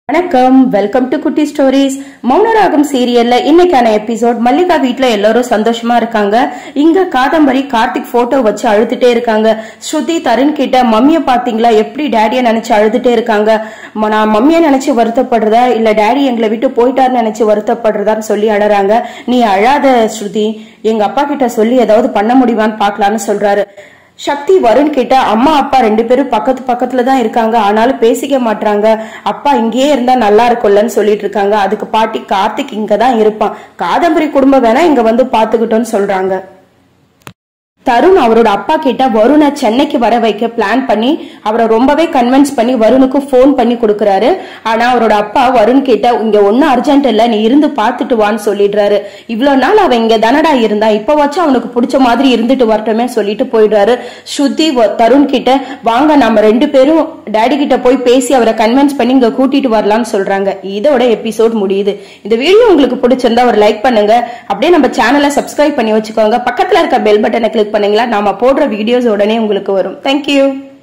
வணக்கம் welcome to Kutti stories Mounaragam சீரியல்ல இன்னைக்கான எபிசோட் மல்லிகா வீட்ல எல்லாரும் சந்தோஷமா இருக்காங்க இங்க காதம்பரி கார்த்திக் போட்டோ வச்சு அழுதுட்டே இருக்காங்க ஸ்ருதி தருண் கிட்ட மம்மிய பாத்தீங்களா எப்படி டேடிய நினைச்சு அழுதுட்டே இருக்காங்க ம- நான் மம்மிய நினைச்சு வருத்தப்படுறதா இல்ல டேடி எங்களை விட்டு போயிட்டாருன்னு நினைச்சு வருத்தப்படுறதான்னு சொல்லி அழறாங்க நீ அழாத ஸ்ருதி எங்க அப்பா கிட்ட சொல்லி ஏதாவது பண்ண முடியுமான்னு பாக்கலான்னு சொல்றாரு சக்தி வருண் கிட்ட அம்மா அப்பா ரெண்டு பேரும் பக்கத்து பக்கத்துல தான் இருக்காங்க ஆனாலும் பேசிக்க மாட்றாங்க அப்பா இங்கேயே இருந்தா நல்லா இருக்கும்லன்னு சொல்லிட்டு இருக்காங்க அதுக்கு பாட்டி கார்த்திக் இங்க தான் இருப்பான் காதம்பரி குடும்பம் வேணா இங்க வந்து பாத்துக்கிட்டோம்னு சொல்றாங்க தருண் அவரோட அப்பா கிட்ட வருணை சென்னைக்கு வர வைக்க பிளான் பண்ணி அவரை ரொம்பவே கன்வின்ஸ் பண்ணி வருணுக்கு ஃபோன் பண்ணி கொடுக்கறாரு ஆனா அவரோட அப்பா வருண் கிட்ட இங்க ஒன்னும் அர்ஜென்ட் இல்ல நீ இருந்து பாத்துட்டு வான்னு சொல்லிடுறாரு இவ்வளவு நாள் அவன் இங்க தானடா இருந்தா இப்ப வச்சு அவனுக்கு பிடிச்ச மாதிரி இருந்துட்டு வரட்டுமே சொல்லிட்டு போயிடுறாரு ஸ்ருதி வ- தருண் கிட்ட வாங்க நம்ம ரெண்டு பேரும் டேடி கிட்ட போய் பேசி அவரை கன்வின்ஸ் பண்ணி இங்க கூட்டிட்டு வரலாம்னு சொல்றாங்க இதோட எபிசோட் முடியுது இந்த வீடியோ உங்களுக்கு பிடிச்சிருந்தா ஒரு லைக் பண்ணுங்க அப்படியே நம்ம சேனலை சப்ஸ்கிரைப் பண்ணி வச்சுக்கோங்க பக்கத்துல இருக்க பெல் பட்டனை கிளிக் பண்ணீங்களா நாம போடுற வீடியோஸ் உடனே உங்களுக்கு வரும் தேங்க்யூ